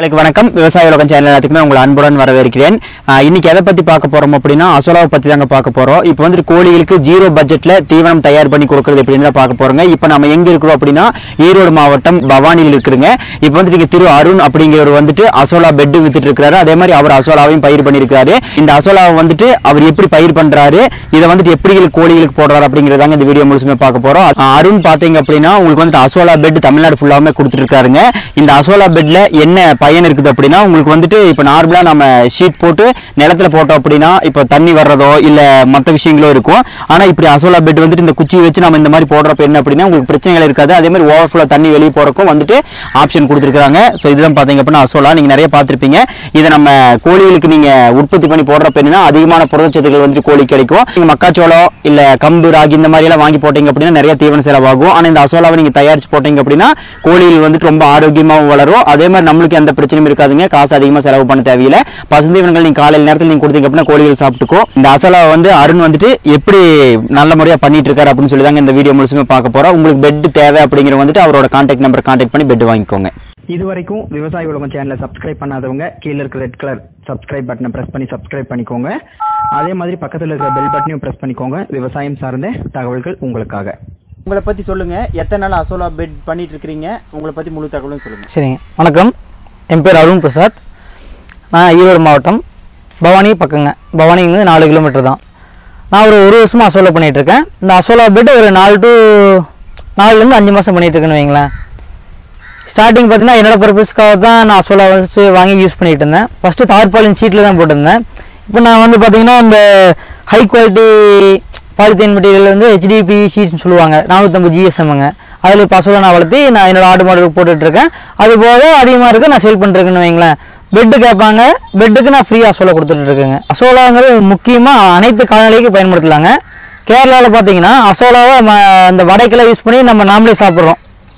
உங்களுக்கு வணக்கம் விவசாய உலகம் சேனல் எல்லாத்துக்குமே உங்களை அன்புடன் வரவேற்கிறேன் ஆஹ் இன்னைக்கு எதை பத்தி பார்க்க போறோம் அப்படின்னா அசோலாவை பத்தி தாங்க பார்க்க போறோம் இப்போ வந்துட்டு கோழிகளுக்கு ஜீரோ பட்ஜெட்ல தீவனம் தயார் பண்ணி கொடுக்கறது எப்படின்னு தான் பார்க்க போறோங்க இப்போ நம்ம எங்க இருக்கிறோம் அப்படின்னா ஈரோடு மாவட்டம் பவானியில் இருக்கிறோங்க இப்போ வந்துட்டு இங்க திரு அருண் அப்படிங்கிறவர் வந்துட்டு அசோலா பெட் வித்துட்டு இருக்காரு அதே மாதிரி அவர் அசோலாவையும் பயிர் பண்ணியிருக்காரு இந்த அசோலாவை வந்துட்டு அவர் எப்படி பயிர் பண்றாரு இதை வந்துட்டு எப்படி கோழிகளுக்கு போடுறாரு அப்படிங்கறதாங்க இந்த வீடியோ முழுசுமே பார்க்க போறோம் ஆஹ் அருண் பாத்தீங்க அப்படின்னா உங்களுக்கு வந்துட்டு அசோலா பெட் தமிழ்நாடு ஃபுல்லாமே கொடுத்துருக்காருங்க இந்த அசோலா பெட்ல என்ன பயன் இருக்குது அப்படின்னா உங்களுக்கு வந்துட்டு இப்போ நார்மலா நம்ம ஷீட் போட்டு நிலத்துல போட்டோம் அப்படின்னா இப்போ தண்ணி வர்றதோ இல்ல மற்ற விஷயங்களோ இருக்கும் ஆனா இப்படி அசோலா பெட் வந்துட்டு இந்த குச்சியை வச்சு நம்ம இந்த மாதிரி போடுறப்ப என்ன அப்படின்னா உங்களுக்கு பிரச்சனைகள் இருக்காது அதே மாதிரி ஓவர்ஃப்ளோ தண்ணி வெளியே போறக்கும் வந்துட்டு ஆப்ஷன் கொடுத்துருக்காங்க ஸோ இதுதான் பாத்தீங்க அப்படின்னா அசோலா நீங்க நிறைய பார்த்திருப்பீங்க இதை நம்ம கோழிகளுக்கு நீங்க உற்பத்தி பண்ணி போடுறப்ப என்னன்னா அதிகமான புரதச்சத்துக்கள் வந்துட்டு கோழி கிடைக்கும் நீங்க மக்காச்சோளம் இல்ல கம்பு ராகி இந்த மாதிரி எல்லாம் வாங்கி போட்டீங்க அப்படின்னா நிறைய தீவன செலவாகும் ஆனா இந்த அசோலாவை நீங்க தயாரிச்சு போட்டீங்க அப்படின்னா கோழிகள் வந்துட்டு ரொம்ப ஆரோக்கியமாகவும் வளரும் அதே மாதிரி நம்மளுக்கு எந்த பிரச்சனையும் இருக்காதுங்க காசு அதிகமா செலவு பண்ண தேவையில்லை பசுந்தீவனங்கள் நீங்க காலையில் நேரத்தில் நீங்க கொடுத்தீங்க அப்படின்னா கோழிகள் சாப்பிட்டுக்கும் இந்த அசோலாவை வந்து அருண் வந்துட்டு எப்படி நல்ல முறையா பண்ணிட்டு இருக்காரு அப்படின்னு சொல்லி தாங்க இந்த வீடியோ முழுசுமே பார்க்க போறோம் உங்களுக்கு பெட் தேவை அப்படிங்கிற வந்துட்டு அவரோட கான்டாக்ட் நம்பர் கான்டாக்ட் பண்ணி பெட் வாங்கிக்கோங்க இது வரைக்கும் விவசாய உலகம் சேனலை சப்ஸ்கிரைப் பண்ணாதவங்க கீழ இருக்க ரெட் கலர் சப்ஸ்கிரைப் பட்டனை பிரஸ் பண்ணி சப்ஸ்கிரைப் பண்ணிக்கோங்க அதே மாதிரி பக்கத்துல இருக்கிற பெல் பட்டனையும் பிரஸ் பண்ணிக்கோங்க விவசாயம் சார்ந்த தகவல்கள் உங்களுக்காக உங்களை பத்தி சொல்லுங்க எத்தனை நாள் அசோலா பெட் பண்ணிட்டு இருக்கீங்க உங்களை பத்தி முழு தகவலும் சொல்லுங்க சரிங்க வணக்கம் என் பேர் அருண் பிரசாத் நான் ஈரோடு மாவட்டம் பவானி பக்கங்க பவானிங்கிறது நாலு கிலோமீட்டர் தான் நான் ஒரு ஒரு வருஷமாக அசோலா பண்ணிகிட்டு இருக்கேன் இந்த அசோலா பெட் ஒரு நாலு டு நாலுலேருந்து அஞ்சு மாதம் பண்ணிகிட்டு இருக்கேன்னு வைங்களேன் ஸ்டார்டிங் பார்த்தீங்கன்னா என்னோட பர்பஸ்க்காக தான் நான் அசோலா வச்சு வாங்கி யூஸ் பண்ணிட்டு இருந்தேன் ஃபஸ்ட்டு தார்பாலின் ஷீட்டில் தான் போட்டிருந்தேன் இப்போ நான் வந்து பார்த்தீங்கன்னா இந்த ஹை குவாலிட்டி பாலித்தீன் மெட்டீரியல் வந்து ஹெச்டிபி ஷீட்ஸ்னு சொல்லுவாங்க நானூற்றம்பது ஜிஎஸ்எம்ங்க அதில் இப்போ அசோலா நான் வளர்த்தி நான் என்னோட ஆடு மாடுக்கு போட்டுட்டு இருக்கேன் அது போக அதிகமாக இருக்கு நான் சேல் பண்ணிருக்கேன்னு வைங்களேன் பெட்டு கேட்பாங்க பெட்டுக்கு நான் ஃப்ரீ அசோலா கொடுத்துட்டு இருக்கேங்க அசோலாங்கிறது முக்கியமாக அனைத்து கால்நடைக்கும் பயன்படுத்தலாங்க கேரளாவில் பார்த்தீங்கன்னா அசோலாவை ம- இந்த வடைக்கெல்லாம் யூஸ் பண்ணி நம்ம நாமளே சாப்பிட்றோம்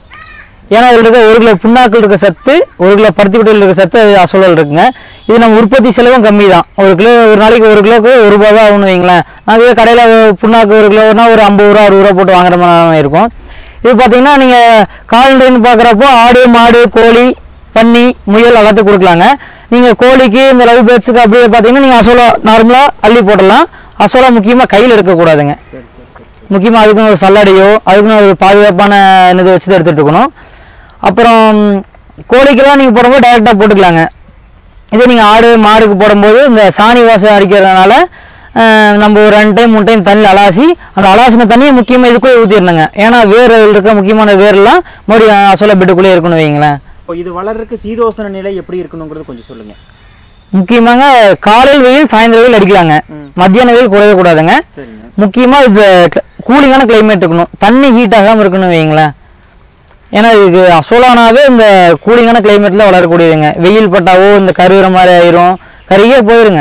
ஏன்னா இதில் இருக்க ஒரு கிலோ புண்ணாக்கில் இருக்க சத்து ஒரு கிலோ பருத்தி குட்டையில் இருக்க சத்து அசோலால் இருக்குங்க இது நம்ம உற்பத்தி செலவும் கம்மி தான் ஒரு கிலோ ஒரு நாளைக்கு ஒரு கிலோக்கு ஒரு ரூபா தான் ஆகணும் வைங்களேன் அதுவே கடையில் புண்ணாக்கு ஒரு கிலோனா ஒரு ஐம்பது ரூபா அறுபது ரூபா போட்டு வாங்குற மாதிரி இருக்கும் இது பார்த்தீங்கன்னா நீங்கள் கால்நடைன்னு பார்க்குறப்போ ஆடு மாடு கோழி பன்னி முயல் எல்லாத்துக்கும் கொடுக்கலாங்க நீங்கள் கோழிக்கு இந்த லவ் பேர்ட்ஸுக்கு அப்படியே பார்த்தீங்கன்னா நீங்கள் அசோலா நார்மலாக அள்ளி போடலாம் அசோலா முக்கியமாக கையில் எடுக்கக்கூடாதுங்க முக்கியமாக அதுக்குன்னு ஒரு சல்லடையோ அதுக்குன்னு ஒரு பாதுகாப்பான இது வச்சு தான் எடுத்துகிட்டு இருக்கணும் அப்புறம் கோழிக்கெல்லாம் நீங்கள் போடும்போது டைரெக்டாக போட்டுக்கலாங்க இதே நீங்கள் ஆடு மாடுக்கு போடும்போது இந்த சாணி வாசம் அடிக்கிறதுனால அஹ், நம்ம ஒரு ரெண்டு டைம் மூணு டைம் தண்ணியில் அலாசி அந்த அலாசின தண்ணியை முக்கியமாக இதுக்குள்ளே ஊற்றிடணுங்க ஏன்னா வேர் இருக்க முக்கியமான வேர்லாம் மறுபடியும் அசோலா பெட்டுக்குள்ளே இருக்கணும் வைங்களேன் இப்போ இது வளர்றதுக்கு சீதோசன நிலை எப்படி இருக்கணுங்கிறது கொஞ்சம் சொல்லுங்க முக்கியமாக காலையில் வெயில் சாயந்தரம் வெயில் அடிக்கலாங்க மத்தியான வெயில் குறைய கூடாதுங்க சரிங்க முக்கியமாக இது கூலிங்கான கிளைமேட் இருக்கணும் தண்ணி ஹீட் ஆகாமல் இருக்கணும் வைங்களேன் ஏன்னா இதுக்கு அசோலானாவே இந்த கூலிங்கான கிளைமேட்டில் வளரக்கூடியதுங்க வெயில் பட்டாவோ இந்த கருகிற மாதிரி ஆயிரும் கருகியே போயிருங்க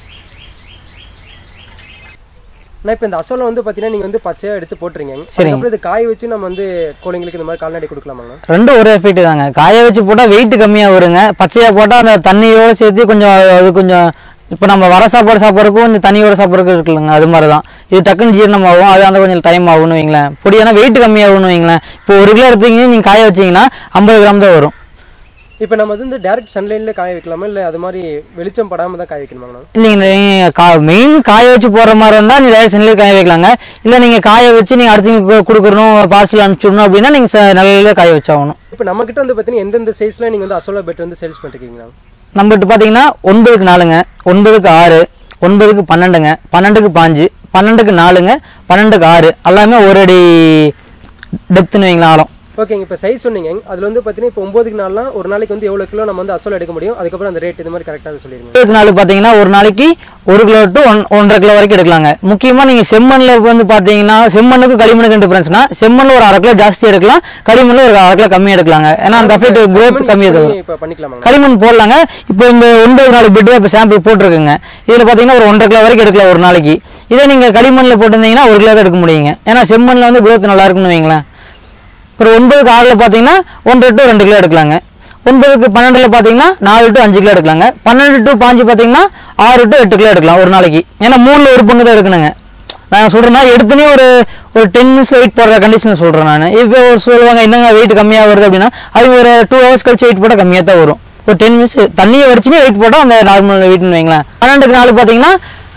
நான் இப்போ இந்த அசோலா வந்து பார்த்தீங்கன்னா நீங்கள் வந்து பச்சையாக எடுத்து போட்டுறீங்க சரிங்க. அதுக்கப்புறம் இது காய வச்சு நம்ம வந்து கோழிங்களுக்கு இந்த மாதிரி கால்நடை கொடுக்கலாமாங்க ரெண்டும் ஒரே எஃபெக்ட் தாங்க காய வச்சு போட்டால் வெயிட் கம்மியாக வருங்க பச்சையாக போட்டால் அந்த தண்ணியோடு சேர்த்து கொஞ்சம் அது கொஞ்சம் இப்போ நம்ம வர சாப்பாடு சாப்பிட்றதுக்கும் கொஞ்சம் தண்ணியோட சாப்பிட்றதுக்கும் இருக்குல்லங்க அது மாதிரி தான் இது டக்குன்னு ஜீரணம் ஆகும் அது அந்த கொஞ்சம் டைம் ஆகும்னு வைங்களேன் பொடியானா வெயிட் கம்மியாகும்னு வைங்களேன் இப்போ ஒரு கிலோ எடுத்தீங்கன்னா நீங்கள் காய வச்சீங்கன்னா ஐம்பது கிராம் தான் வரும் இப்போ நம்ம வந்து டேரக்ட் சன்லைன்ல காய வைக்கலாமா இல்லை அது மாதிரி வெளிச்சம் படாம தான் காய வைக்கணுமாங்கண்ணா இல்லைங்க நீங்கள் கா மெயின் காய வச்சு போடுற மாதிரி இருந்தால் நீங்கள் டேரக்ட் சென்னையில் காய வைக்கலாங்க இல்லை நீங்கள் காய வச்சு நீங்கள் அடுத்தவங்களுக்கு கொடுக்குறணும் பார்சல் அனுப்பிச்சிடணும் அப்படின்னா நீங்கள் நல்ல காய வச்சாகணும் இப்போ நம்ம கிட்ட வந்து பார்த்தீங்கன்னா எந்தெந்த சைஸ்ல நீங்கள் வந்து அசோலா பெட் வந்து சேல்ஸ் பண்ணிருக்கீங்களா நம்மகிட்ட பார்த்தீங்கன்னா ஒன்பதுக்கு நாலுங்க ஒன்பதுக்கு ஆறு ஒன்பதுக்கு பன்னெண்டுங்க பன்னெண்டுக்கு பாஞ்சு பன்னெண்டுக்கு நாலுங்க பன்னெண்டுக்கு ஆறு எல்லாமே ஒரு அடி டெப்த்துன்னு வைங்களேன் ஆழம் ஓகேங்க இப்போ சைஸ் சொன்னீங்க அதில் வந்து பார்த்தீங்கன்னா இப்போ ஒன்பதுக்கு நாள்லாம் ஒரு நாளைக்கு வந்து எவ்வளோ கிலோ நம்ம வந்து அசோலா எடுக்க முடியும் அதுக்கப்புறம் அந்த ரேட் இது மாதிரி கரெக்டாக சொல்லிடுங்க ஒன்பதுக்கு நாலு பார்த்தீங்கன்னா ஒரு நாளைக்கு ஒரு கிலோ டு ஒன் ஒன்றரை கிலோ வரைக்கும் எடுக்கலாங்க முக்கியமாக நீங்கள் செம்மண்ணில் வந்து பார்த்தீங்கன்னா செம்மண்ணுக்கு களிமண்ணுக்கு டிஃபரன்ஸ்னா செம்மண்ணில் ஒரு அரை கிலோ ஜாஸ்தி எடுக்கலாம் களிமண்ணில் ஒரு அரை கிலோ கம்மி எடுக்கலாங்க ஏன்னா அந்த எஃபெக்ட் growth கம்மியாக தரும் இப்போ பண்ணிக்கலாமா களிமண் போடலாங்க இப்போ இந்த ஒன்பது நாலு பெட்டு இப்போ சாம்பிள் போட்டிருக்குங்க இதில் பார்த்தீங்கன்னா ஒரு ஒன்றரை கிலோ வரைக்கும் எடுக்கலாம் ஒரு நாளைக்கு இதே நீங்கள் களிமண்ணில் போட்டிருந்தீங்கன்னா ஒரு கிலோ தான் எடுக்க முடியுங்க ஏன்னா செம்மண்ணில் வந்து growth நல்லா இருக்குன்னு வைங்களேன் அப்புறம் ஒன்பதுக்கு ஆறில் பார்த்தீங்கன்னா ஒன்றரை டு ரெண்டு கிலோ எடுக்கலாங்க ஒன்பதுக்கு பன்னெண்டில் பார்த்தீங்கன்னா நாலு டு அஞ்சு கிலோ எடுக்கலாங்க பன்னெண்டு டு பாஞ்சு பார்த்தீங்கன்னா ஆறு டு எட்டு கிலோ எடுக்கலாம் ஒரு நாளைக்கு ஏன்னா மூணில் ஒரு பங்கு தான் எடுக்கணுங்க நான் சொல்கிறேன்னா எடுத்துனே ஒரு ஒரு டென் மினிட்ஸ் வெயிட் போடுற கண்டிஷனில் சொல்கிறேன் நான் இப்போ ஒரு சொல்லுவாங்க என்னங்க வெயிட் கம்மியாக வருது அப்படின்னா அது ஒரு டூ ஹவர்ஸ் கழிச்சு வெயிட் போட்டால் கம்மியாக தான் வரும் ஒரு டென் மினிட்ஸ் தண்ணியை வடிச்சுன்னு வெயிட் போட்டால் அந்த நார்மல் வெயிட்னு வைங்களேன் பன்னெண்டுக்கு நாலு பார்த்தீங்கன்னா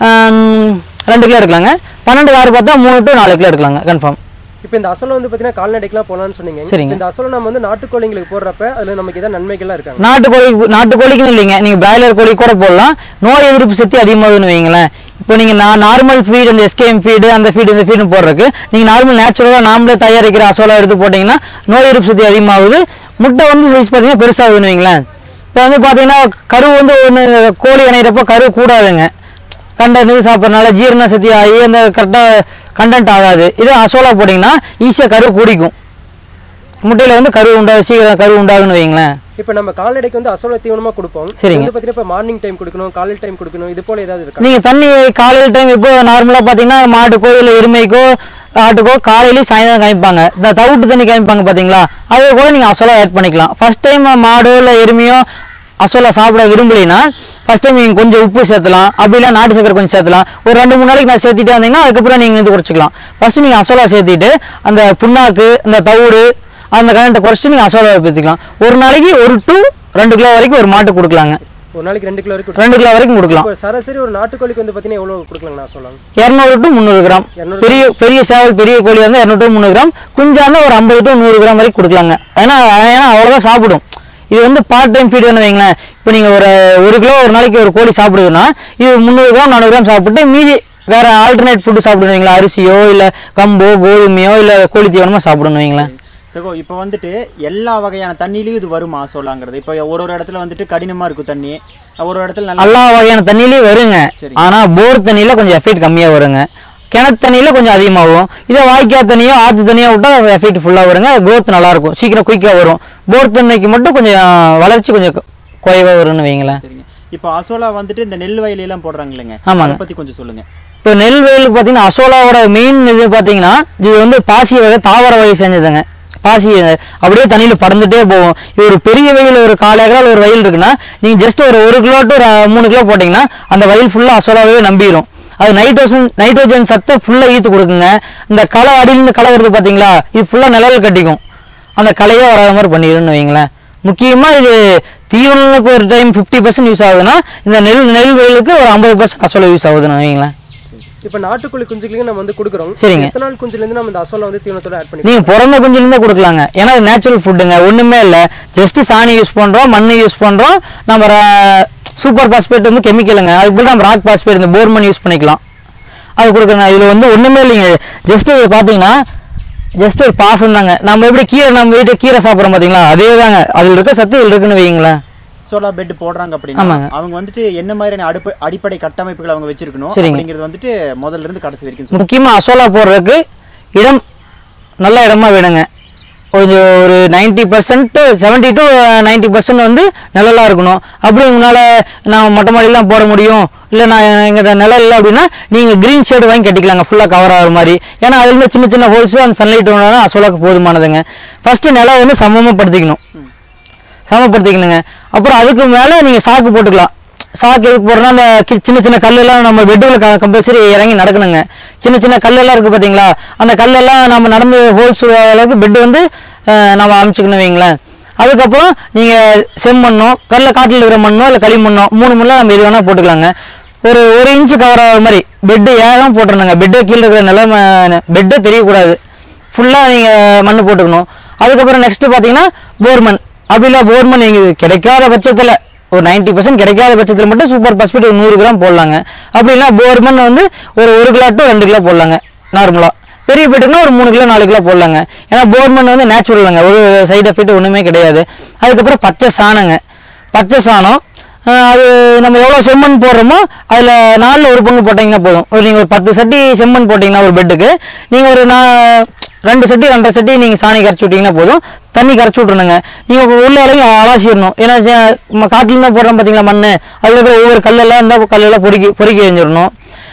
ஆம், ரெண்டு கிலோ எடுக்கலாங்க பன்னெண்டுக்கு ஆறு பார்த்தா மூணு டு நாலு கிலோ எடுக்கலாங்க கன்ஃபார்ம் இப்போ இந்த அசலம் வந்து பார்த்தீங்கன்னா கால்நடைக்கெல்லாம் போகலான்னு சொன்னீங்க சரிங்க. இந்த அசலம் நம்ம வந்து நாட்டுக்கோழிங்களுக்கு போடுறப்ப அதுல நமக்கு ஏதாவது நன்மைகள்லாம் இருக்காங்க நாட்டுக்கோழி நாட்டுக்கோழிக்குன்னு இல்லைங்க நீங்கள் பிராய்லர் கோழி கூட போடலாம் நோய் எதிர்ப்பு சக்தி அதிகமாகுதுன்னு வைங்களேன் இப்போ நீங்கள் நான் நார்மல் ஃபீடு இந்த எஸ்கேஎம் ஃபீடு அந்த ஃபீடு இந்த ஃபீடு போடுறதுக்கு நீங்கள் நார்மல் நேச்சுரலாக நாமளே தயாரிக்கிற அசோலா எடுத்து போட்டிங்கன்னா நோய் எதிர்ப்பு சக்தி அதிகமாகுது முட்டை வந்து சைஸ் பார்த்தீங்கன்னா பெருசாகுதுன்னு வைங்களேன் இப்போ வந்து பார்த்தீங்கன்னா கரு வந்து ஒன்று கோழி இணையிறப்போ கரு கூடாதுங்க கண்டது சாப்பிட்றதுனால ஜீரண சக்தி ஆகி அந்த கரெக்டாக கண்டென்ட் ஆகாது இதே அசோலா போட்டிங்கன்னா ஈஸியாக கரு கூடிக்கும் முட்டையில் வந்து கரு உண்டா சீக்கிரம் கரு உண்டாகுன்னு வைங்களேன் இப்போ நம்ம கால்நடைக்கு வந்து அசோல தீவனமா கொடுப்போம் இது சரிங்க. வந்து பார்த்தீங்கன்னா இப்போ மார்னிங் டைம் கொடுக்கணும் காலையில் டைம் கொடுக்கணும் இது போல ஏதாவது இருக்கா நீங்க தண்ணி காலையில் டைம் இப்போ நார்மலா பாத்தீங்கன்னா மாட்டுக்கோ இல்ல எருமைக்கோ ஆட்டுக்கோ காலையிலயும் சாயந்தரம் காமிப்பாங்க இந்த தவிட்டு தண்ணி காமிப்பாங்க பாத்தீங்களா அது கூட நீங்க அசோலா ஆட் பண்ணிக்கலாம் ஃபர்ஸ்ட் டைம் மாடோ இல்ல எருமையோ அசோலா சாப்பிட விரும்பலைன்னா ஃபர்ஸ்ட் டைம் நீங்க கொஞ்சம் உப்பு சேர்த்தலாம் அப்படி இல்லை நாட்டு சக்கரை கொஞ்சம் சேர்த்தலாம் ஒரு ரெண்டு மூணு நாளைக்கு நான் சேர்த்துட்டு வந்தீங்கன்னா அதுக்கப்புறம் நீங்க இது குறைச்சிக்கலாம் ஃபர்ஸ்ட் நீங்க அசோலா சேர்த்திட்டு அந்த புண்ணாக்கு இந்த தவிடு அந்த கரண்ட்டை குறைச்சிட்டு நீங்க அசோலா பேத்திக்கலாம் ஒரு நாளைக்கு ஒரு டு ரெண்டு கிலோ வரைக்கும் ஒரு மாட்டு கொடுக்கலாங்க ஒரு நாளைக்கு ரெண்டு கிலோ வரைக்கும் ரெண்டு கிலோ வரைக்கும் கொடுக்கலாம் இப்போ சராசரி ஒரு நாட்டுக்கோழிக்கு வந்து பார்த்தீங்கன்னா எவ்வளோ கொடுக்கலாங்க நான் சொல்லலாம் இரநூறு டு முந்நூறு கிராம் 200 பெரிய பெரிய சேவல் பெரிய கோழி வந்து இரநூறு டு முந்நூறு கிராம் குஞ்சா இருந்தால் ஒரு ஐம்பது டு நூறு கிராம் வரைக்கும் கொடுக்கலாங்க ஏன்னா ஏன்னா அவ்வளோதான் சாப்பிடும் இது வந்து பார்ட் டைம் ஃபீட் வைங்களேன் இப்போ நீங்கள் ஒரு ஒரு கிலோ ஒரு நாளைக்கு ஒரு கோழி சாப்பிடுதுன்னா இது முந்நூறு கிராம் நானூறு கிராம் சாப்பிட்டு மீதி வேற ஆல்டர்னேட் ஃபுட்டு சாப்பிடுவீங்களா அரிசியோ இல்லை கம்போ கோதுமையோ இல்லை கோழி தீவனமோ சாப்பிடணும் வைங்களேன் சகோ இப்போ வந்துட்டு எல்லா வகையான தண்ணியிலையும் இது வருமா சோலாங்கிறது இப்போ ஒரு ஒரு இடத்துல வந்துட்டு கடினமா இருக்கும் தண்ணி ஒரு ஒரு இடத்துல நல்லா எல்லா வகையான தண்ணியிலையும் வருங்க சரி. ஆனா போர் தண்ணியில கொஞ்சம் எஃபெக்ட் கம்மியா வருங்க கிணத்து தண்ணியில கொஞ்சம் அதிகமாகும் இதே வாய்க்கா தண்ணியோ ஆத்து தண்ணியோ விட்டா எஃபெக்ட் ஃபுல்லா வருங்க growth நல்லா இருக்கும் சீக்கிரம் குயிக்கா வரும் போர் தண்ணிக்கு மட்டும் கொஞ்சம் வளர்ச்சி கொஞ்சம் கு- குறைவா வரும்னு வைங்களேன் சரிங்க இப்போ அசோலா வந்துட்டு இந்த நெல் வயலையெல்லாம் போடுறாங்க இல்லைங்க ஆமாங்க. அதை பத்தி கொஞ்சம் சொல்லுங்க இப்போ நெல் வயலுக்கு பார்த்தீங்கன்னா அசோலாவோட மெயின் இது பார்த்தீங்கன்னா இது வந்து பாசி வகை தாவர வகை செஞ்சதுங்க பாசி அப்படியே தண்ணியில் பறந்துட்டே போகும் இது ஒரு பெரிய வயல் ஒரு கால் ஏக்கரால் ஒரு வயல் இருக்குன்னா நீங்கள் ஜஸ்ட் ஒரு ஒரு கிலோ டு ஒரு மூணு கிலோ போட்டிங்கன்னா அந்த வயல் ஃபுல்லாக அசோலாவே நம்பிடும் அது நைட்ரோஜன் நைட்ரோஜன் சத்தை ஃபுல்லாக ஈத்து கொடுக்குங்க இந்த களை அடியிலிருந்து களை வருது பார்த்தீங்களா இது ஃபுல்லாக நிழல் கட்டிக்கும் அந்த களையே வராத மாதிரி பண்ணிடுன்னு வைங்களேன் முக்கியமாக இது தீவனங்களுக்கு ஒரு டைம் ஃபிஃப்டி பர்சன்ட் யூஸ் ஆகுதுன்னா இந்த நெல் நெல் வயலுக்கு ஒரு ஐம்பது பர்சன்ட் அசோலா யூஸ் ஆகுதுன்னு வைங்களேன் இப்போ நாட்டுக்கோழி குஞ்சுகளுக்கு நம்ம வந்து கொடுக்குறோம் சரிங்க. எத்தனை நாள் குஞ்சுலேருந்து நம்ம இந்த அசோலா வந்து தீவனத்தோட ஆட் பண்ணி நீங்க பிறந்த குஞ்சிலிருந்தே கொடுக்கலாங்க ஏன்னா அது நேச்சுரல் ஃபுட்டுங்க ஒண்ணுமே இல்ல ஜஸ்ட் சாணி யூஸ் பண்றோம் மண்ணு யூஸ் பண்றோம் நம்ம சூப்பர் பாஸ்பேட் வந்து கெமிக்கலுங்க அதுக்கு பதிலா நம்ம ராக் பாஸ்பேட் இந்த போர் மண் யூஸ் பண்ணிக்கலாம் அது கொடுக்குறேங்க இதுல வந்து ஒண்ணுமே இல்லைங்க ஜஸ்ட் பாத்தீங்கன்னா ஜஸ்ட் ஒரு பாசம் தாங்க நம்ம எப்படி கீரை நம்ம வீட்டு கீரை சாப்பிட்றோம் பாத்தீங்களா அதே தாங்க அதுல இருக்க சத்து இதுல இருக்குன்னு வைங்களேன் சோலா பெட் போடுறாங்க அப்படின்னா ஆமாங்க. அவங்க வந்துட்டு என்ன மாதிரியான அடுப்பு அடிப்படை கட்டமைப்புகள் அவங்க வச்சிருக்கணும் சரிங்க. அப்படிங்கிறது வந்துட்டு முதல்ல இருந்து கடைசி வரைக்கும் சொல்லுங்க. முக்கியமாக அசோலா போடுறதுக்கு இடம் நல்ல இடமா வேணுங்க கொஞ்சம் ஒரு ninety percent seventy to ninety percent வந்து நிழலா இருக்கணும் அப்படி உங்களால் நான் மொட்டை மாடியெல்லாம் போட முடியும் இல்லை நான் எங்கிட்ட நிழல் இல்லை அப்படின்னா நீங்கள் க்ரீன் ஷேடு வாங்கி கட்டிக்கலாங்க ஃபுல்லாக கவர் ஆகிற மாதிரி ஏன்னா அதுலேருந்து சின்ன சின்ன ஹோல்ஸ் அந்த சன்லைட் ஒன்று அசோலாக்கு போதுமானதுங்க ஃபஸ்ட்டு நிலம் வந்து சமமாக படுத்திக்கணும் சமப்படுத்திக்கணுங்க அப்புறம் அதுக்கு மேலே நீங்கள் சாக்கு போட்டுக்கலாம் சாக்கு எதுக்கு போடுறோம்னா அந்த கி- சின்ன சின்ன கல்லெல்லாம் நம்ம பெட்டுல கம்பல்சரி இறங்கி நடக்கணுங்க சின்ன சின்ன கல்லெல்லாம் இருக்குது பார்த்தீங்களா அந்த கல்லெல்லாம் நம்ம நடந்து ஹோல்ஸ் அளவுக்கு பெட் வந்து அஹ், நம்ம அமைச்சுக்கணும் வைங்களேன் அதுக்கப்புறம் நீங்கள் செம்மண்ணோ கடல காட்டில் இருக்கிற மண்ணோ இல்லை களிமண்ணோ மூணு மண்ணில் நம்ம எது வேணால் போட்டுக்கலாங்க ஒரு ஒரு இன்ச்சு கவர் ஆகிற மாதிரி பெட்டு ஏகம் போட்டுருணுங்க பெட்டு கீழே இருக்கிற நிலைமை பெட்டே தெரியக்கூடாது ஃபுல்லாக நீங்கள் மண் போட்டுக்கணும் அதுக்கப்புறம் நெக்ஸ்ட் பார்த்தீங்கன்னா போர்மன் அப்படி இல்லை போர்மன் நீங்கள் கிடைக்காத பட்சத்தில் ஒரு 90% பர்சன்ட் கிடைக்காத பட்சத்தில் மட்டும் சூப்பர் பாஸ்பேட் ஒரு நூறு கிராம் போடலாங்க அப்படி இல்லை போர்மன் வந்து ஒரு ஒரு கிலோ டு ரெண்டு கிலோ போடலாங்க நார்மலாக பெரிய பெட்டுக்குன்னா ஒரு மூணு கிலோ நாலு கிலோ போடலாங்க ஏன்னா போர்மன் வந்து நேச்சுரலுங்க ஒரு சைடு எஃபெக்ட் ஒன்றுமே கிடையாது அதுக்கப்புறம் பச்சை சாணங்க பச்சை சாணம் ஆஹ் அது நம்ம எவ்வளோ செம்மண் போடுறோமோ அதில் நாலில் ஒரு பங்கு போட்டிங்கன்னா போதும் ஒரு நீங்கள் ஒரு பத்து சட்டி செம்மண் போட்டிங்கன்னா ஒரு பெட்டுக்கு நீங்கள் ஒரு நான் ரெண்டு சட்டி ரெண்டரை சட்டி நீங்கள் சாணி கரைச்சி விட்டீங்கன்னா போதும் தண்ணி கரைச்சி விட்ருணுங்க நீங்கள் உள்ள இலையும் அலாசிடணும் ஏன்னா ஜ- நம்ம காட்டில் தான் போடுறோம் பார்த்தீங்களா மண் அதில் இருக்கிற ஒவ்வொரு கல்லெல்லாம் இந்த கல்லெல்லாம் பொறுக்கி பொறுக்கி எரிஞ்சிடணும்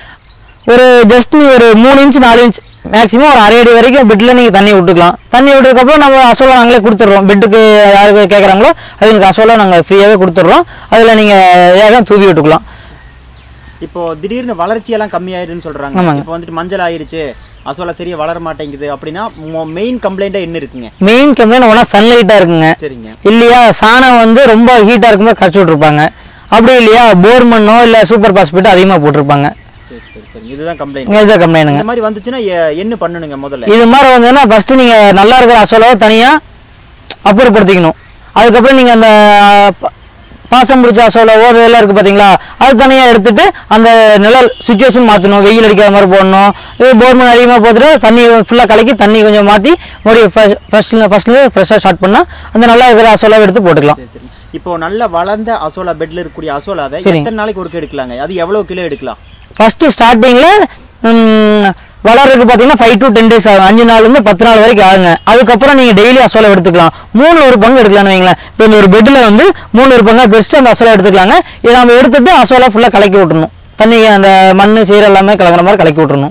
ஒரு ஜஸ்ட் ஒரு மூணு இன்ச் நாலு இன்ச் மேக்ஸிமம் ஒரு அரை அடி வரைக்கும் பெட்டில் நீங்கள் தண்ணி விட்டுக்கலாம் தண்ணி விட்டதுக்கப்புறம் நம்ம அசோலா நாங்களே கொடுத்துட்றோம் பெட்டுக்கு யாருக்கு கேட்குறாங்களோ அதுங்களுக்கு அசோலா நாங்கள் ஃப்ரீயாகவே கொடுத்துட்றோம் அதில் நீங்கள் ஏகம் தூவி விட்டுக்கலாம் இப்போ திடீர்னு வளர்ச்சி எல்லாம் கம்மியாயிருன்னு சொல்றாங்க ஆமாங்க. இப்போ வந்துட்டு மஞ்சள் ஆயிருச்சு அசோலா சரியா வளர மாட்டேங்குது அப்படின்னா மெயின் கம்ப்ளைண்டா என்ன இருக்குங்க மெயின் கம்ப்ளைண்ட் ஒன்றா சன்லைட்டாக இருக்குங்க சரிங்க இல்லையா சாணம் வந்து ரொம்ப ஹீட்டாக இருக்கும்போது கரைச்சி விட்ருப்பாங்க அப்படி இல்லையா போர் மண்ணோ இல்லை சூப்பர் பாஸ்பேட்டோ அதிகமாக போட்டிருப்பாங்க சரி சரி சரி இதுதான் கம்ப்ளைண்ட் இதுதான் கம்ப்ளைண்ட்டுங்க இந்த மாதிரி வந்துச்சுன்னா எ- என்ன பண்ணணுங்க முதல்ல இது மாதிரி வந்ததுன்னா ஃபஸ்ட்டு நீங்கள் நல்லா இருக்கிற அசோலாவை தனியாக அப்புறப்படுத்திக்கணும் அதுக்கப்புறம் நீங்கள் அந்த ப- பாசம் பிடிச்ச அசோலாவோ அதெல்லாம் இருக்குது பார்த்தீங்களா அது தனியாக எடுத்துட்டு அந்த நிழல் சுச்சுவேஷன் மாற்றணும் வெயில் அடிக்காத மாதிரி போடணும் இது போர்மன் அதிகமாக போட்டுட்டு தண்ணி ஃபுல்லாக கலக்கி தண்ணி கொஞ்சம் மாற்றி மறுபடியும் ஃபர்ஸ்ட்ல ஃபர்ஸ்ட்ல ஃப்ரெஷ்ஷாக ஸ்டார்ட் பண்ணால் அந்த நல்லா இருக்கிற அசோலாவை எடுத்து போட்டுக்கலாம் சரி சரி இப்போ நல்ல வளர்ந்த அசோலா பெட்ல இருக்கக்கூடிய அசோலாவை சரிங்க. எத்தனை நாளைக்கு ஒருக்க எடுக்கலாங்க அது எவ்வளவு கிலோ எடுக்கலாம் ஃபஸ்ட்டு ஸ்டார்டிங்கில் வளர்றதுக்கு பார்த்தீங்கன்னா ஃபைவ் டு டென் டேஸ் ஆகும் அஞ்சு நாள்லேருந்து பத்து நாள் வரைக்கும் ஆகுங்க அதுக்கப்புறம் நீங்கள் டெய்லி அசோலா எடுத்துக்கலாம் மூணு ஒரு பங்கு எடுக்கலாம்னு வைங்களேன் இப்போ இந்த ஒரு பெட்டில் வந்து மூணு ஒரு பங்கா பெஸ்ட்டு அந்த அசோலா எடுத்துக்கலாங்க இதை நம்ம எடுத்துட்டு அசோலா ஃபுல்லாக கலக்கி விட்டுறணும் தண்ணி அந்த மண் சீர எல்லாமே கலக்கிற மாதிரி கலக்கி விட்டுறணும்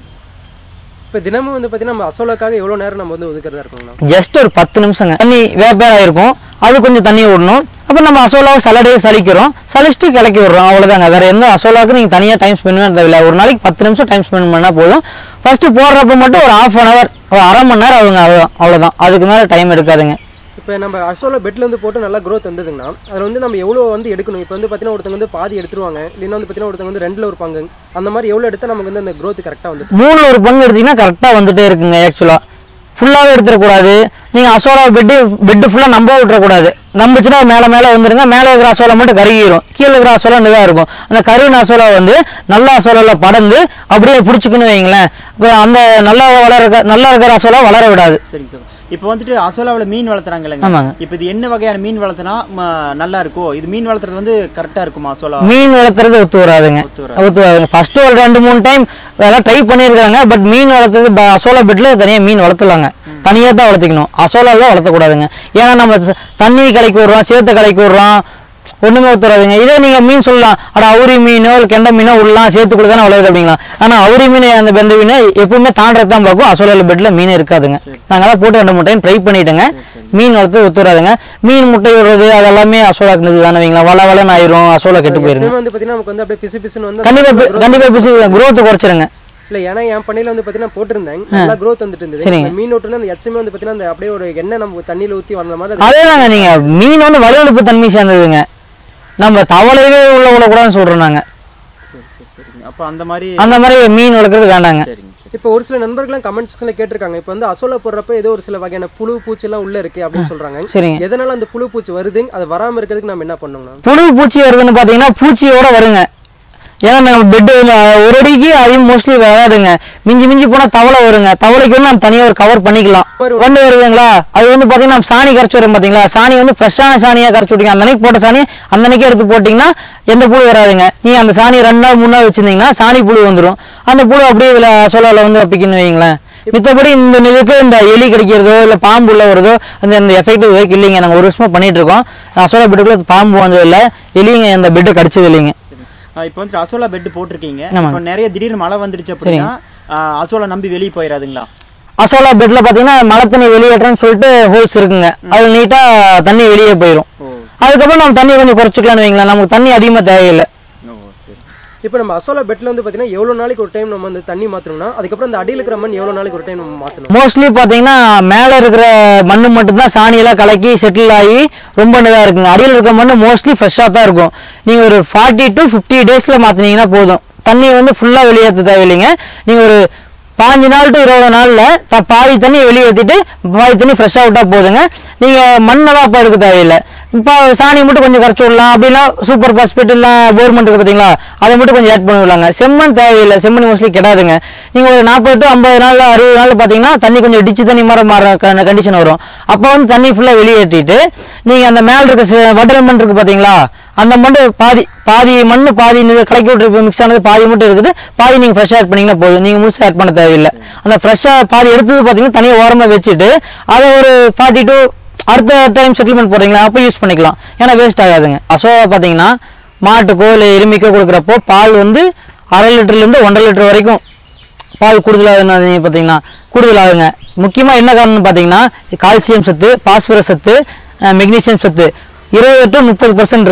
இப்போ தினமும் வந்து பார்த்தீங்கன்னா நம்ம அசோலாக்காக எவ்வளோ நேரம் நம்ம வந்து ஒதுக்குறதா இருக்குங்கண்ணா ஜஸ்ட் ஒரு பத்து நிமிஷங்க தண்ணி வேப்பேர் ஆயிருக்கும் அது கொஞ்சம் தண்ணி விடணும் அப்புறம் நம்ம அசோலாவை சலடையே சலிக்கிறோம் சலிச்சுட்டு கிளக்கி விடுறோம் அவ்வளோதாங்க வேற எந்த அசோலாவுக்கு நீங்கள் தனியாக டைம் ஸ்பெண்ட் பண்ண தேவையில்லை ஒரு நாளைக்கு பத்து நிமிஷம் டைம் ஸ்பெண்ட் பண்ணால் போதும் ஃபர்ஸ்ட் போடுறப்ப மட்டும் ஒரு ஹாஃப் அன் ஹவர் ஒரு அரை மணி நேரம் ஆகுங்க அவ்வளோதான் அவ்வளோதான் அதுக்கு மேலே டைம் எடுக்காதுங்க இப்போ நம்ம அசோலா பெட்ல வந்து போட்டு நல்லா growth வந்ததுங்கன்னா அதில் வந்து நம்ம எவ்வளோ வந்து எடுக்கணும் இப்போ வந்து பார்த்தீங்கன்னா ஒருத்தங்க வந்து பாதி எடுத்துருவாங்க இல்லைன்னா வந்து பார்த்தீங்கன்னா ஒருத்தங்க வந்து ரெண்டுல ஒரு பங்கு அந்த மாதிரி எவ்வளோ எடுத்தா நமக்கு வந்து அந்த growth கரெக்டாக வந்து மூணில் ஒரு பங்கு எடுத்தீங்கன்னா கரெக்டாக வந்துட்டே இருக்குங்க ஆக்சுவலாக ஃபுல்லாகவே எடுத்துடக்கூடாது நீங்கள் அசோலா பெட்டு பெட்டு ஃபுல்லாக நம்ப விட்டுறக்கூடாது நம்பிச்சுன்னா மேலே மேலே வந்துருங்க மேலே இருக்கிற அசோலா மட்டும் கருகிரும் கீழே இருக்கிற அசோலா நிதாக இருக்கும் அந்த கருவின அசோலா வந்து நல்ல அசோலாவில் படந்து அப்படியே பிடிச்சிக்கணும் வைங்களேன் இப்போ அந்த நல்லா வளர நல்லா இருக்கிற அசோலா வளர விடாது சரிங்க சார் இப்போ வந்துட்டு அசோலாவில் மீன் வளர்த்துறாங்க இல்லைங்க ஆமாங்க. இப்போ இது என்ன வகையான மீன் வளர்த்தனா ம, நல்லா இருக்கும் இது மீன் வளர்த்துறது வந்து கரெக்டா இருக்குமா அசோலா மீன் வளர்த்துறது ஒத்து வராதுங்க ஒத்து ஒத்து வராதுங்க ஃபர்ஸ்ட் ஒரு ரெண்டு மூணு டைம் அதெல்லாம் ட்ரை பண்ணியிருக்காங்க பட் மீன் வளர்த்தது ப- அசோலா பெட்டில் தனியாக மீன் வளர்த்துலாங்க தனியாக தான் வளர்த்திக்கணும் அசோலாவில் வளர்த்தக்கூடாதுங்க ஏன்னா நம்ம ச- தண்ணி கலைக்கு விடுறோம் சேத்தை கலைக்கு விடுறோம் ஒண்ணுமே ஒத்துறாதுங்க இதே நீங்க மீன் சொல்லலாம் அட அவுரி மீனோ இல்லை கெண்டை மீனோ விடலாம் சேத்துக்குள்ள தானே வளருது அப்படிங்களா ஆனா அவுரி மீன் அந்த பெந்த மீன் எப்பவுமே தாண்டறது தான் பார்க்கும் அசோலாவில் பெட்ல மீன் இருக்காதுங்க நாங்க தான் போட்டு ரெண்டு மூணு டைம் ட்ரை பண்ணிட்டேங்க மீன் வளர்த்து ஒத்துறாதுங்க மீன் முட்டை விடுறது அதெல்லாமே அசோலாக்குனது தானே வைங்களா வள வளன்னு ஆயிரும் அசோலா கெட்டு போயிருங்க நிச்சயமா வந்து பார்த்தீங்கன்னா நமக்கு வந்து அப்படியே பிசு பிசுன்னு வந்து கண்டிப்பா பி- கண்டிப்பா பிசி growth குறைச்சிருங்க இல்லை ஏன்னா என் பண்ணையில வந்து பார்த்தீங்கன்னா போட்டிருந்தேன் நல்லா growth வந்துட்டு இருந்தது சரிங்க. அந்த மீன் ஓட்டுல அந்த எச்சமே வந்து பார்த்தீங்கன்னா அந்த அப்படியே ஒரு எண்ணெய் நம்ம தண்ணியில ஊற்றி வந்த மாதிரி அது அதேதாங்க நீங்க மீன் வந்து வலுவழுப்பு தன்மை சேர்ந்ததுங்க நம்ம தவளையவே உள்ள விடக்கூடாதுன்னு சொல்றோம் நாங்க சரி சரி சரிங்க அப்போ அந்த மாதிரி அந்த மாதிரி மீன் வளர்க்குறது வேண்டாங்க சரிங்க சரி இப்போ ஒரு சில நண்பர்கள்லாம் கமெண்ட் செக்ஷன்ல கேட்டிருக்காங்க இப்போ வந்து அசோலா போடுறப்ப ஏதோ ஒரு சில வகையான புழு பூச்சி எல்லாம் உள்ள இருக்கு அப்படின்னு சொல்றாங்க சரிங்க எதனால அந்த புழு பூச்சி வருது அது வராம இருக்கிறதுக்கு நம்ம என்ன பண்ணணும்னா புழு பூச்சி வருதுன்னு பாத்தீங்கன்னா பூச்சியோட வருங்க ஏன்னா நம்ம பெட்டு ஒரு அடிக்கு அதையும் மோஸ்ட்லி வராதுங்க மிஞ்சி மிஞ்சி போனா தவளை வருங்க தவளைக்கு வந்து நம்ம தனியா ஒரு கவர் பண்ணிக்கலாம் கொண்டு வருதுங்களா அது வந்து பாத்தீங்கன்னா நம்ம சாணி கரைச்சி வரும் பாத்தீங்களா சாணி வந்து ஃப்ரெஷ்ஷான சாணியா கரைச்சி விட்டீங்க அந்த அன்னைக்கு போட்ட சாணி அந்த அன்னைக்கே எடுத்து போட்டீங்கன்னா எந்த புழு வராதுங்க நீங்க அந்த சாணி ரெண்டு நாள் மூணு நாள் வச்சிருந்தீங்கன்னா சாணி புழு வந்துரும் அந்த புழு அப்படியே இதுல சோலால வந்து வைக்கணும் வைங்களேன் மித்தபடி இந்த இதுக்கு இந்த எலி கடிக்கிறதோ இல்ல பாம்பு உள்ள வருதோ அந்த இந்த எஃபெக்ட் இதுவரைக்கும் இல்லைங்க நாங்க ஒரு வருஷமா பண்ணிட்டு இருக்கோம் அசோலா பெட்டுக்குள்ள பாம்பு வந்தது இல்ல எலிங்க அந்த பெட்டு கடிச்சது இல்லைங்க ஆ, இப்போ வந்துட்டு அசோலா பெட் போட்டிருக்கீங்க ஆமாங்க. இப்போ நிறைய திடீர்னு மழை வந்துருச்சு அப்படின்னா ஆ, அசோலா நம்பி வெளியே போயிடாதுங்களா அசோலா பெட்ல பாத்தீங்கன்னா மழை தண்ணி வெளியேற்றன்னு சொல்லிட்டு ஹோல்ஸ் இருக்குங்க அது நீட்டா தண்ணி வெளியே போயிடும் அதுக்கப்புறம் நம்ம தண்ணி கொஞ்சம் குறைச்சிக்கலாம்னு வைங்களேன் நமக்கு தண்ணி அதிகமா தேவையில்லை ஓ சரி இப்போ நம்ம அசோலா பெட்ல வந்து பார்த்தீங்கன்னா எவ்வளோ நாளைக்கு ஒரு டைம் நம்ம வந்து தண்ணி மாற்றணும்னா அதுக்கப்புறம் அந்த அடியில் இருக்கிற மண் எவ்வளோ நாளைக்கு ஒரு டைம் நம்ம மாற்றணும் மோஸ்ட்லி பாத்தீங்கன்னா மேல இருக்கிற மண்ணு மட்டும்தான் சாணியெல்லாம் கலக்கி செட்டில் ஆகி ரொம்ப இதா இருக்குங்க அடியில் இருக்கிற மண்ணு மோஸ்ட்லி ஃப்ரெஷ்ஷாக தான் இருக்கும் நீங்க ஒரு ஃபார்ட்டி டு ஃபிஃப்டி டேஸ்ல மாத்தினீங்கன்னா போதும் தண்ணி வந்து ஃபுல்லா வெளியேற்ற தேவையில்லைங்க நீங்க ஒரு பாஞ்சு நாள் டு இருபது நாள்ல த- பாதி தண்ணி வெளியேற்றிட்டு பாதி தண்ணி ஃப்ரெஷ்ஷாக விட்டா போதுங்க நீங்க மண்ணெல்லாம் அப்போ எடுக்க தேவையில்லை இப்போ சாணி மட்டும் கொஞ்சம் கரைச்சி விடலாம் அப்படின்னா சூப்பர் பாஸ்பேட் இல்லை போர்மெண்ட் இருக்கு பார்த்தீங்களா அதை மட்டும் கொஞ்சம் ஆட் பண்ணி விடலாங்க செம்மண் தேவையில்லை செம்மண் மோஸ்ட்லி கெடாதுங்க நீங்க ஒரு நாற்பது டு ஐம்பது நாள் அறுபது நாள் பார்த்தீங்கன்னா தண்ணி கொஞ்சம் டிச்சு தண்ணி மாதிரி மாற கண்டிஷன் வரும் அப்போ வந்து தண்ணி ஃபுல்லாக வெளியேற்றிட்டு நீங்க அந்த மேல இருக்க ச- வட்டல் மண் இருக்கு பார்த்தீங்களா அந்த மண் பாதி பாதி மண் பாதி நீங்க கலக்கி விட்டு மிக்ஸ் ஆனது பாதி மட்டும் இருக்குது பாதி நீங்க ஃப்ரெஷ்ஷாக ஆட் பண்ணீங்கன்னா போதும் நீங்க முழுசாக ஆட் பண்ண தேவையில்லை அந்த ஃப்ரெஷ்ஷாக பாதி எடுத்தது பார்த்தீங்கன்னா தனியாக ஓரமாக வச்சுட்டு அதை ஒரு ஃபார்ட்டி டு அடுத்த டைம் செட்டில்மெண்ட் போடுறீங்களா அப்போ யூஸ் பண்ணிக்கலாம் ஏன்னா வேஸ்ட் ஆகாதுங்க அசோவா பார்த்தீங்கன்னா மாட்டுக்கோ இல்லை எருமைக்கோ கொடுக்குறப்போ பால் வந்து அரை லிட்டர்லேருந்து ஒன்றரை லிட்டர் வரைக்கும் பால் கூடுதலாகுது பார்த்தீங்கன்னா கூடுதலாகுங்க முக்கியமாக என்ன காரணம்னு பார்த்தீங்கன்னா கால்சியம் சத்து பாஸ்பரஸ் சத்து மெக்னீசியம் சத்து இருபது டு முப்பது பர்சன்ட் இருக்குங்க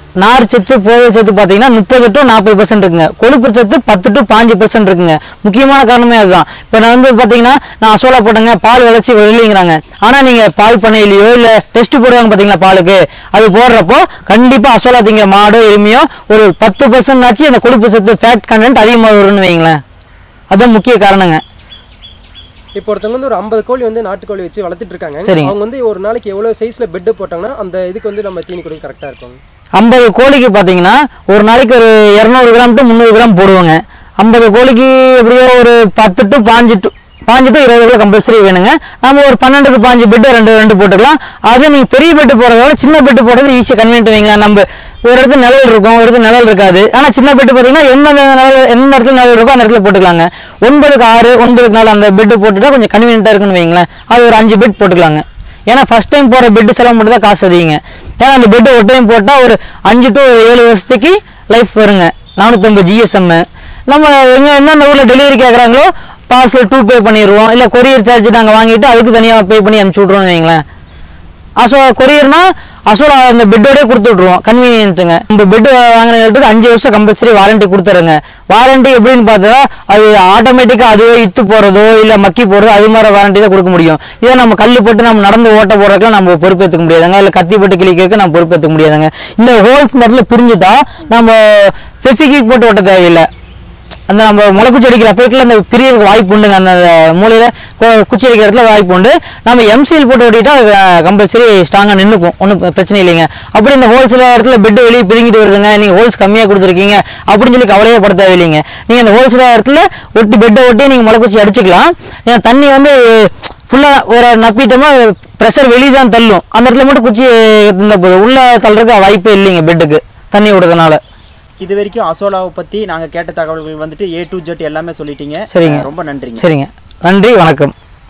நார் சத்து புரத சத்து பார்த்தீங்கன்னா முப்பது டு நாற்பது பர்சன்ட் இருக்குங்க கொழுப்பு சத்து பத்து டு பாஞ்சு பர்சன்ட் இருக்குங்க முக்கியமான காரணமே அதுதான் இப்போ நான் வந்து பார்த்தீங்கன்னா நான் அசோலா போட்டேங்க பால் விளைச்சி வெளியங்கிறாங்க ஆனால் நீங்கள் பால் பண்ணையிலையோ இல்லை டெஸ்ட் போடுவாங்க பார்த்தீங்களா பாலுக்கு அது போடுறப்போ கண்டிப்பாக அசோலா திங்கிற மாடோ எருமையோ ஒரு பத்து பர்சன்ட் ஆச்சு அந்த கொழுப்பு சத்து ஃபேட் கண்டென்ட் அதிகமாக வரும்னு வைங்களேன் அதுதான் முக்கிய காரணங்க இப்போ ஒருத்தவங்க வந்து ஒரு ஐம்பது கோழி வந்து நாட்டுக்கோழி வச்சு வளர்த்துட்டு இருக்காங்க சரிங்க. அவங்க வந்து ஒரு நாளைக்கு எவ்வளவு சைஸ்ல பெட் போட்டாங்கன்னா அந்த இதுக்கு வந்து நம்ம தீனி கொடுக்க கரெக்டா இருக்கும் ஐம்பது கோழிக்கு பார்த்தீங்கன்னா ஒரு நாளைக்கு ஒரு இரநூறு கிராம் டு முந்நூறு கிராம் போடுவாங்க ஐம்பது கோழிக்கு எப்படியோ ஒரு பத்து டு பாஞ்சு டு பாஞ்சு டு இருபது கிலோ கம்பல்சரி வேணுங்க நம்ம ஒரு பன்னெண்டுக்கு பாஞ்சு பெட்டு ரெண்டு ரெண்டு போட்டுக்கலாம் அது நீங்கள் பெரிய பெட்டு போடுறத விட சின்ன பெட்டு போடுறது ஈஸியாக கன்வீனியன்ட் வைங்க நம்ம ஒரு இடத்துல நிழல் இருக்கும் ஒரு இடத்துல நிழல் இருக்காது ஆனால் சின்ன பெட்டு பார்த்தீங்கன்னா எந்த நிழல் எந்த இடத்துல நிழல் இருக்கோ அந்த இடத்துல போட்டுக்கலாங்க ஒன்பதுக்கு ஆறு ஒன்பதுக்கு நாலு அந்த பெட்டு போட்டுட்டா கொஞ்சம் கன்வீனியன்ட்டாக இருக்குன்னு வைங்களேன் அது ஒரு அஞ்சு பெட் போட்டுக்கலாங்க ஏன்னா ஃபர்ஸ்ட் டைம் போடுற பெட்டு செலவு மட்டும் தான் காசு அதிகங்க ஏன்னா அந்த பெட்டு ஒரு டைம் போட்டால் ஒரு அஞ்சு டு ஏழு வருஷத்துக்கு லைஃப் வருங்க நானூற்றம்பது ஜிஎஸ்எம் நம்ம எங்கே என்னென்ன ஊரில் டெலிவரி கேட்குறாங்களோ பார்சல் டூ பே பண்ணிடுவோம் இல்லை கொரியர் சார்ஜ் நாங்கள் வாங்கிட்டு அதுக்கு தனியாக பே பண்ணி அனுப்பிச்சி விட்ருவோம்னு வைங்களேன் அசோ கொரியர்னா அசோலா அந்த பெட்டோடய கொடுத்து விட்ருவோம் கன்வீனியன்ட்டுங்க நம்ம பெட் வாங்குறதுக்கு அஞ்சு வருஷம் கம்பல்சரி வாரண்டி கொடுத்துருங்க வாரண்டி எப்படின்னு பார்த்தா அது ஆட்டோமேட்டிக்காக அதுவே இத்து போகிறதோ இல்லை மக்கி போகிறதோ அது மாதிரி வாரண்டி தான் கொடுக்க முடியும் இதை நம்ம கல் போட்டு நம்ம நடந்து ஓட்ட போகிறதுக்குலாம் நம்ம பொறுப்பேற்றுக்க முடியாதுங்க இல்லை கத்தி போட்டு கிளிக்கிறதுக்கு நம்ம பொறுப்பேற்றுக்க முடியாதுங்க இந்த ஹோல்ஸ் இந்த இடத்துல பிரிஞ்சுட்டா நம்ம ஃபெஃபிகிக் போட்டு ஓட்ட தேவையில்லை அந்த நம்ம முளைக்குச்சி அடிக்கிற எஃபெக்ட்ல அந்த பிரியறதுக்கு வாய்ப்பு உண்டுங்க அந்த மூலையில கு- குச்சி அடிக்கிற இடத்துல வாய்ப்பு உண்டு நம்ம எம்சிஎல் போட்டு ஓட்டிட்டா கம்பல்சரி ஸ்ட்ராங்கா நின்றுக்கும் ஒன்றும் பிரச்சனை இல்லைங்க அப்படி இந்த ஹோல்சேல் இடத்துல பெட் வெளியே பிரிங்கிட்டு வருதுங்க நீங்க ஹோல்ஸ் கம்மியா கொடுத்துருக்கீங்க அப்படின்னு சொல்லி கவலையே பட தேவையில்லைங்க நீங்க அந்த ஹோல்சேல் இடத்துல ஒட்டி பெட்டை ஒட்டி நீங்க முளைக்குச்சி அடிச்சுக்கலாம் ஏன்னா தண்ணி வந்து ஃபுல்லா ஒரு நப்பிட்டோமா ப்ரெஷர் வெளியே தான் தள்ளும் அந்த இடத்துல மட்டும் குச்சி இருந்தா போதும் உள்ள தள்ளுறதுக்கு வாய்ப்பே இல்லைங்க பெட்டுக்கு தண்ணி விடுறதுனால இது வரைக்கும் அசோலாவை பத்தி நாங்க கேட்ட தகவல்கள் வந்துட்டு ஏ டு ஜெட் எல்லாமே சொல்லிட்டீங்க சரிங்க. ரொம்ப நன்றிங்க சரிங்க நன்றி வணக்கம்